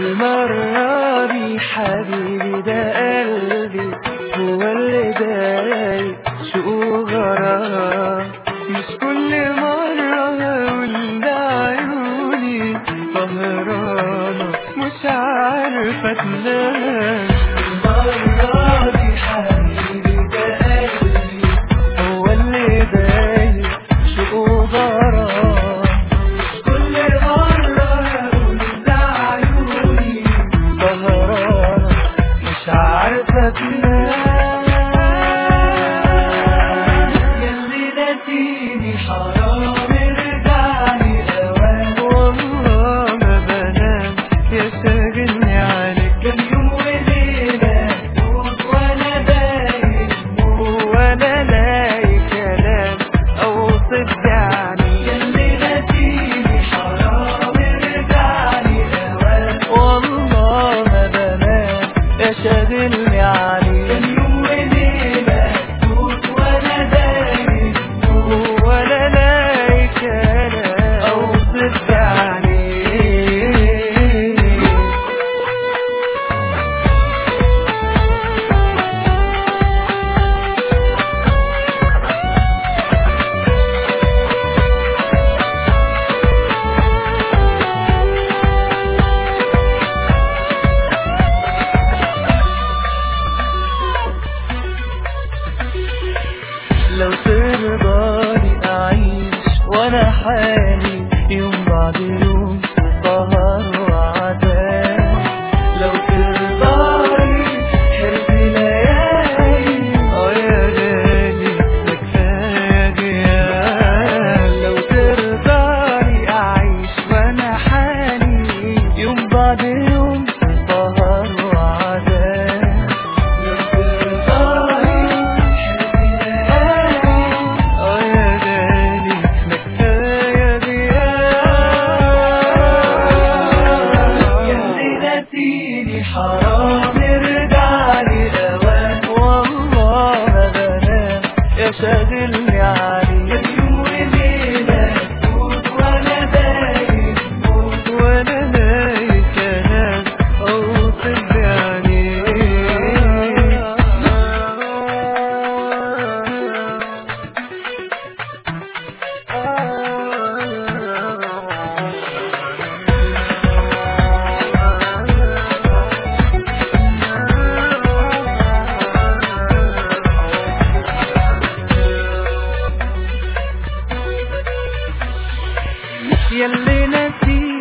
المرة دي حبيبي ده قلبي هو اللي دايق شوق غرام مش كل مرة هقول ده عيوني سهرانة مش عارفة تنام المرة دي حبيبي ده قلبي هو اللي دايق شوق غرام كل مرة هقول ده عيوني سهرانة مش عارفة تنام ياللي ناسيني حرام ارجعلي أوان والله ما بنام يا شاغلني عليك كان يوم وليلة موت وأنا باين موت وأنا لاقي كلام أوصف يعني ياللي ناسيني حرام ارجعلي أوان والله ما بنام يا شاغلني عليك كان يوم وليلة موت وأنا دايم موت وأنا لاقي كلام أوصف يعني لو ترضاني أعيش وأنا حالي يوم بعد يوم سهر وعذاب لو ترضاني حرص ليالي اه يا غالي ده كفاية غياب لو ترضاني أعيش وأنا حالي يوم بعد يوم سهر وعذاب لو ترضاني اه يا غالي ده كفاية غياب ياللي ناسيني حرام ارجعلي أوان والله ما بنام يا شاغلني عليك يوم وليلة موت وأنا دايم موت وأنا نايم كلام أوصف يعني ياللي نسيت